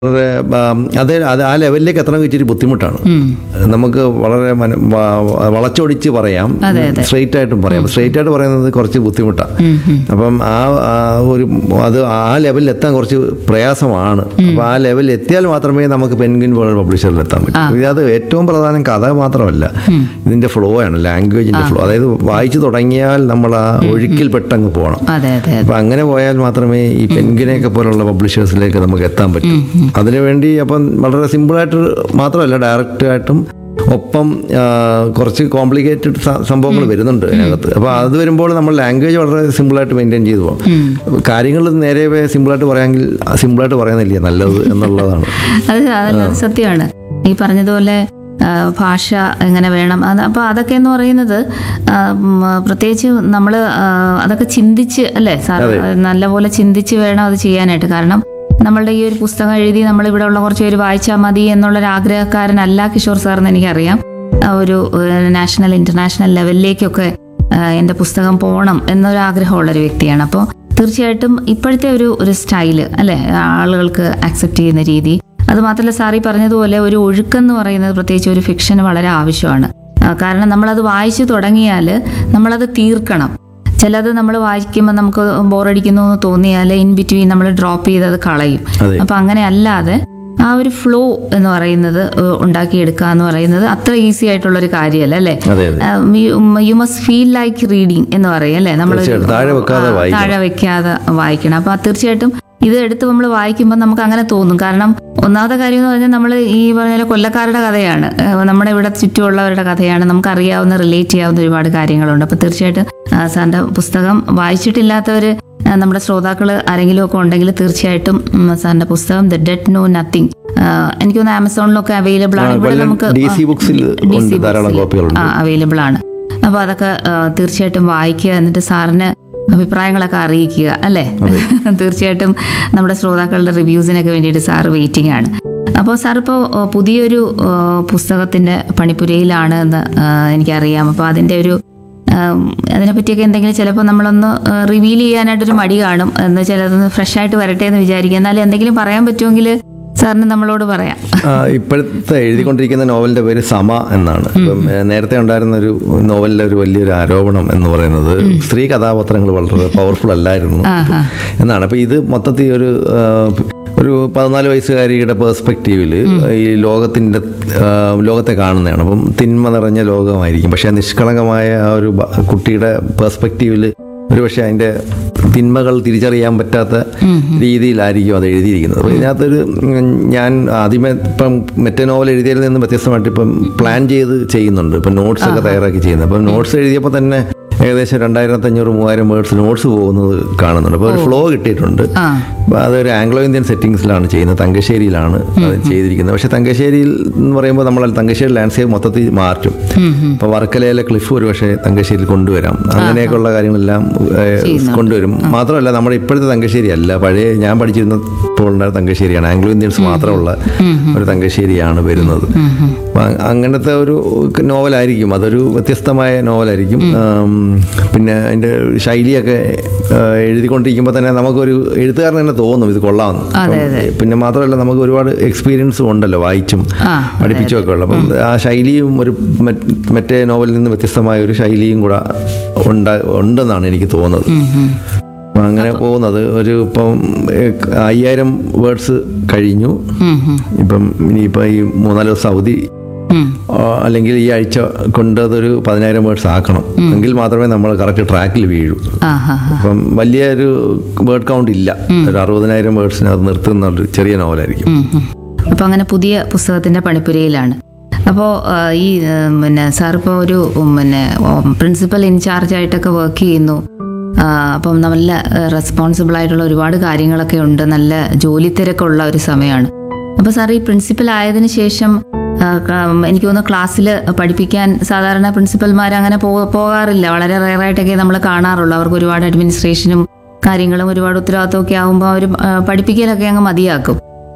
വളരെ ആം, അത് അത് ആ ലെവലിലേക്ക് എത്തണമെങ്കിൽ ഇച്ചിരി ബുദ്ധിമുട്ടാണ് നമുക്ക് വളരെ മന- വ- വളച്ചൊടിച്ച് പറയാം അതെ, അതെ. സ്ട്രെയിറ്റ് ആയിട്ടും പറയാം സ്ട്രെയിറ്റ് ആയിട്ട് പറയുന്നത് കുറച്ച് ബുദ്ധിമുട്ടാണ് അപ്പം ആ ആ ഒരു അത് ആ ലെവലിൽ എത്താൻ കുറച്ച് പ്രയാസമാണ് അപ്പം ആ ലെവലിൽ എത്തിയാൽ മാത്രമേ നമുക്ക് പെൻഗ്വിൻ പോലുള്ള പബ്ലിഷറിൽ എത്താൻ പറ്റൂ ഇത് ഏറ്റവും പ്രധാനം കഥ മാത്രമല്ല ഇതിന്റെ ഫ്ലോ ആണ് ലാംഗ്വേജിന്റെ ഫ്ലോ അതായത് വായിച്ചു തുടങ്ങിയാൽ നമ്മൾ ആ ഒഴുക്കിൽ പെട്ടങ്ങ് പോകണം അതെ അതെ അപ്പൊ അങ്ങനെ പോയാൽ മാത്രമേ ഈ പെൻഗിനെയൊക്കെ പോലുള്ള പബ്ലിഷേഴ്സിലേക്ക് നമുക്ക് എത്താൻ പറ്റൂ അതിനുവേണ്ടി അപ്പം വളരെ സിമ്പിളായിട്ട് മാത്രമല്ല ഡയറക്റ്റ് ആയിട്ടും ഒപ്പം ആ, കുറച്ച് കോംപ്ലിക്കേറ്റഡ് സംഭവങ്ങൾ വരുന്നുണ്ട് അതിനകത്ത് അപ്പോൾ അത് വരുമ്പോൾ നമ്മൾ ലാംഗ്വേജ് വളരെ സിമ്പിളായിട്ട് മെയിൻറ്റെയിൻ ചെയ്തു പോകും കാര്യങ്ങൾ നേരെ സിമ്പിളായിട്ട് പറയാമെങ്കിൽ സിമ്പിളായിട്ട് പറയുന്നില്ല നല്ലത് എന്നുള്ളതാണ് അത് അതല്ല സത്യമാണ് ഈ പറഞ്ഞതുപോലെ ആ, ഭാഷ എങ്ങനെ വേണം അത് അപ്പോൾ അതൊക്കെ എന്ന് പറയുന്നത് ആ, ഉം, പ്രത്യേകിച്ച് നമ്മൾ അതൊക്കെ ചിന്തിച്ച് അല്ലേ സാർ നല്ലപോലെ ചിന്തിച്ച് വേണം അത് ചെയ്യാനായിട്ട് കാരണം നമ്മളുടെ ഈ ഒരു പുസ്തകം എഴുതി നമ്മൾ ഇവിടെ ഉള്ള കുറച്ച് പേര് വായിച്ചാൽ മതി എന്നുള്ളൊരു ആഗ്രഹക്കാരനല്ല കിഷോർ സാർ എന്ന് എനിക്കറിയാം ആ, ഒരു നാഷണൽ ഇന്റർനാഷണൽ ലെവലിലേക്കൊക്കെ ആ, എൻ്റെ പുസ്തകം പോകണം എന്നൊരു ആഗ്രഹമുള്ള ഒരു വ്യക്തിയാണ് അപ്പോൾ തീർച്ചയായിട്ടും ഇപ്പോഴത്തെ ഒരു ഒരു സ്റ്റൈല് അല്ലെ ആളുകൾക്ക് അക്സെപ്റ്റ് ചെയ്യുന്ന രീതി അത് മാത്രമല്ല സാറി പറഞ്ഞതുപോലെ ഒരു ഒഴുക്കെന്ന് പറയുന്നത് പ്രത്യേകിച്ച് ഒരു ഫിക്ഷന് വളരെ ആവശ്യമാണ് ആ, കാരണം നമ്മളത് വായിച്ചു തുടങ്ങിയാൽ നമ്മളത് തീർക്കണം ചിലത് നമ്മൾ വായിക്കുമ്പോൾ നമുക്ക് ബോറടിക്കുന്നു എന്ന് തോന്നിയാൽ ഇൻ ബിറ്റ്വീൻ നമ്മൾ ഡ്രോപ്പ് ചെയ്ത് അത് കളയും അതെ. അപ്പൊ അങ്ങനെ അല്ലാതെ ആ ഒരു ഫ്ലോ എന്ന് പറയുന്നത് ഏഹ്, ഉണ്ടാക്കിയെടുക്കുക എന്ന് പറയുന്നത് അത്ര ഈസി ആയിട്ടുള്ള ഒരു കാര്യമല്ല അല്ലേ അതെ അതെ you must feel like reading എന്ന് പറയും അല്ലേ നമ്മൾ തീർച്ചയായിട്ടും. താഴെ വെക്കാതെ വായിക്കണം. താഴെ വെക്കാതെ വായിക്കണം അപ്പൊ തീർച്ചയായിട്ടും ഇത് എടുത്ത് നമ്മൾ വായിക്കുമ്പോൾ നമുക്ക് അങ്ങനെ തോന്നും കാരണം ഒന്നാമത്തെ കാര്യം എന്ന് പറഞ്ഞാൽ നമ്മൾ ഈ പറഞ്ഞ പോലെ കൊല്ലക്കാരുടെ കഥയാണ് ഏഹ് നമ്മുടെ ഇവിടെ ചുറ്റുമുള്ളവരുടെ കഥയാണ് നമുക്ക് അറിയാവുന്ന റിലേറ്റ് ചെയ്യാവുന്ന ഒരുപാട് കാര്യങ്ങളുണ്ട് അപ്പൊ തീർച്ചയായിട്ടും ആ, സാറിന്റെ പുസ്തകം വായിച്ചിട്ടില്ലാത്തവർ നമ്മുടെ ശ്രോതാക്കൾ ആരെങ്കിലും ഒക്കെ ഉണ്ടെങ്കിൽ തീർച്ചയായിട്ടും ഉം, സാറിന്റെ പുസ്തകം ദ ഡെഡ് നോ നത്തിങ് എനിക്ക് തോന്നുന്നു ആമസോണിലൊക്കെ അവൈലബിൾ ആണ് ഇവിടെ നമുക്ക് ഡി സി ബുക്സിൽ DC ഉണ്ട് ധാരാളം books ല് കോപ്പികളുണ്ട് അവൈലബിൾ ആണ് അപ്പോൾ അതൊക്കെ ആ, തീർച്ചയായിട്ടും വായിക്കുക എന്നിട്ട് സാറിന് അഭിപ്രായങ്ങളൊക്കെ അറിയിക്കുക അല്ലേ തീർച്ചയായിട്ടും നമ്മുടെ ശ്രോതാക്കളുടെ റിവ്യൂസിനൊക്കെ വേണ്ടിയിട്ട് സാറ് വെയിറ്റിംഗ് ആണ് അപ്പോൾ സാർ ഇപ്പോൾ പുതിയൊരു ആ, പുസ്തകത്തിന്റെ പണിപ്പുരയിലാണ് എന്ന് ആ, എനിക്കറിയാം അപ്പോൾ അതിന്റെ ഒരു ആം, അതിനെപ്പറ്റിയൊക്കെ എന്തെങ്കിലും ചിലപ്പോൾ നമ്മളൊന്ന് റിവീൽ ചെയ്യാനായിട്ടൊരു മടി കാണും എന്ന് വെച്ചാൽ അതൊന്ന് ഫ്രഷ് ആയിട്ട് വരട്ടെ എന്ന് വിചാരിക്കുക എന്നാലും എന്തെങ്കിലും പറയാൻ പറ്റുമെങ്കിൽ സാറിന് നമ്മളോട് പറയാം ആ, ഇപ്പോഴത്തെ എഴുതിക്കൊണ്ടിരിക്കുന്ന നോവലിന്റെ പേര് സമ എന്നാണ് ഇപ്പം ഏ, നേരത്തെ ഉണ്ടായിരുന്ന ഒരു നോവലിലെ ഒരു വലിയൊരു ആരോപണം എന്ന് പറയുന്നത് സ്ത്രീ കഥാപാത്രങ്ങൾ വളരെ പവർഫുൾ അല്ലായിരുന്നു ആഹാ. എന്നാണ് അപ്പൊ ഇത് മൊത്തത്തിൽ ഒരു ആ, ഒരു പതിനാല് വയസ്സുകാരിയുടെ പേഴ്സ്പെക്റ്റീവിൽ ഈ ലോകത്തിന്റെ ആ, ലോകത്തെ കാണുന്നതാണ് അപ്പം തിന്മ നിറഞ്ഞ ലോകമായിരിക്കും പക്ഷെ നിഷ്കളങ്കമായ ആ ഒരു ബ- കുട്ടിയുടെ പേഴ്സ്പെക്റ്റീവിൽ ഒരുപക്ഷെ അതിന്റെ തിന്മകൾ തിരിച്ചറിയാൻ പറ്റാത്ത രീതിയിലായിരിക്കും അത് എഴുതിയിരിക്കുന്നത് അപ്പോൾ ഇതിനകത്തൊരു ഉം, ഞാൻ ആദ്യമേ ഇപ്പം മറ്റേ നോവൽ എഴുതിയതിൽ നിന്ന് വ്യത്യസ്തമായിട്ട് ഇപ്പം പ്ലാൻ ചെയ്ത് ചെയ്യുന്നുണ്ട് ഇപ്പം നോട്ട്സ് ഒക്കെ തയ്യാറാക്കി ചെയ്യുന്നത് അപ്പം നോട്ട്സ് എഴുതിയപ്പോൾ തന്നെ ഏകദേശം രണ്ടായിരത്തി അഞ്ഞൂറ് മൂവായിരം വേർഡ്സ് നോട്ട്സ് പോകുന്നത് കാണുന്നുണ്ട് അപ്പോൾ ഒരു ഫ്ലോ കിട്ടിയിട്ടുണ്ട് ആ അപ്പോൾ അതൊരു ആംഗ്ലോ ഇന്ത്യൻ സെറ്റിങ്സിലാണ് ചെയ്യുന്നത് തങ്കശ്ശേരിയിലാണ് അത് ചെയ്തിരിക്കുന്നത് പക്ഷേ തങ്കശ്ശേരിയിൽ എന്ന് പറയുമ്പോൾ നമ്മൾ തങ്കശ്ശേരി ലാൻഡ്സ്കേപ്പ് മൊത്തത്തിൽ മാറ്റും അപ്പോൾ വർക്കലയിലെ ക്ലിഫ് ഒരു പക്ഷേ തങ്കശ്ശേരിയിൽ കൊണ്ടുവരാം അങ്ങനെയൊക്കെയുള്ള കാര്യങ്ങളെല്ലാം ഏഹ്, കൊണ്ടുവരും മാത്രമല്ല നമ്മുടെ ഇപ്പോഴത്തെ തങ്കശ്ശേരി അല്ല പഴയ ഞാൻ പഠിച്ചിരുന്നപ്പോൾ ഉണ്ടായ തങ്കശ്ശേരിയാണ് ആംഗ്ലോ ഇന്ത്യൻസ് മാത്രമുള്ള ഒരു തങ്കശ്ശേരിയാണ് വരുന്നത് അപ്പം അ- അങ്ങനത്തെ ഒരു നോവലായിരിക്കും അതൊരു വ്യത്യസ്തമായ നോവലായിരിക്കും ആം, പിന്നെ അതിൻ്റെ ശൈലിയൊക്കെ ആ, എഴുതിക്കൊണ്ടിരിക്കുമ്പോൾ തന്നെ നമുക്കൊരു എഴുത്തുകാരൻ തന്നെ തോന്നും ഇത് കൊള്ളാമെന്ന് അതെ, അപ്പം പിന്നെ മാത്രമല്ല നമുക്ക് ഒരുപാട് എക്സ്പീരിയൻസും ഉണ്ടല്ലോ വായിച്ചും ആ, പഠിപ്പിച്ചും ഒക്കെ ഉള്ളത് അപ്പം ആ ശൈലിയും ഒരു മറ്റ് മറ്റേ നോവലിൽ നിന്ന് വ്യത്യസ്തമായ ഒരു ശൈലിയും കൂടെ ഉണ്ടാ ഉണ്ടെന്നാണ് എനിക്ക് തോന്നുന്നത് അപ്പം അങ്ങനെ പോകുന്നത് ഒരു ഇപ്പം ഏഹ്, അയ്യായിരം വേർഡ്സ് കഴിഞ്ഞു ഉം, ഉം, ഇപ്പം ഇനിയിപ്പോൾ ഈ മൂന്നാല് ദിവസം അവധി ഉം. ആ, അല്ലെങ്കിൽ ഈ ആഴ്ച കൊണ്ട് അതൊരു പതിനായിരം വേർഡ്സ് ആക്കണം എങ്കിൽ മാത്രമേ നമ്മൾ കറക്റ്റ് ട്രാക്കിൽ വീഴൂ ആ ഹാ ഹാ അപ്പം വലിയൊരു വേർഡ് കൗണ്ട് ഇല്ല ഒരു അറുപതിനായിരം വേർഡ്സിന് അത് നിർത്തുന്ന ഒരു ചെറിയ നോവലായിരിക്കും ഉം, ഉം. അപ്പൊ അങ്ങനെ പുതിയ പുസ്തകത്തിന്റെ പണിപ്പുരയിലാണ് അപ്പോൾ ഈ ഉം, പിന്നെ സാർ ഇപ്പോൾ ഒരു ഉം, പിന്നെ പ്രിൻസിപ്പൽ ഇൻചാർജ് ആയിട്ടൊക്കെ വർക്ക് ചെയ്യുന്നു ആ, അപ്പം നല്ല റെസ്പോൺസിബിൾ ആയിട്ടുള്ള ഒരുപാട് കാര്യങ്ങളൊക്കെ ഉണ്ട് നല്ല ജോലി തിരക്കുള്ള ഒരു സമയമാണ് അപ്പോൾ സാർ ഈ പ്രിൻസിപ്പൽ ആയതിനു ശേഷം ആ, ക- എനിക്ക് തോന്നുന്നു ക്ലാസ്സിൽ പഠിപ്പിക്കാൻ സാധാരണ പ്രിൻസിപ്പൽമാർ അങ്ങനെ പോ- പോകാറില്ല വളരെ റയറായിട്ടൊക്കെ നമ്മൾ കാണാറുള്ളൂ അവർക്ക് ഒരുപാട് അഡ്മിനിസ്ട്രേഷനും കാര്യങ്ങളും ഒരുപാട് ഉത്തരവാദിത്തമൊക്കെ ആകുമ്പോൾ അവർ പഠിപ്പിക്കലൊക്കെ അങ്ങ് മതിയാക്കും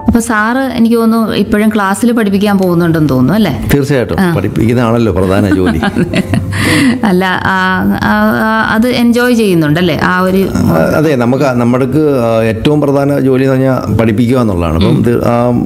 അപ്പൊ സാറ് എനിക്ക് തോന്നുന്നു ഇപ്പോഴും ക്ലാസ്സിൽ പഠിപ്പിക്കാൻ പോകുന്നുണ്ടെന്ന് തോന്നുന്നു അല്ലേ തീർച്ചയായിട്ടും പഠിപ്പിക്കുന്നതാണല്ലോ പ്രധാന ജോലി അല്ല ആ, ആ, ആ, അത് എൻജോയ് ചെയ്യുന്നുണ്ടല്ലേ ആ ഒരു അതെ നമുക്ക് നമ്മൾക്ക് ഏറ്റവും പ്രധാന ജോലി എന്ന് പറഞ്ഞാൽ പഠിപ്പിക്കുക എന്നുള്ളതാണ് അപ്പം ഇത് ആ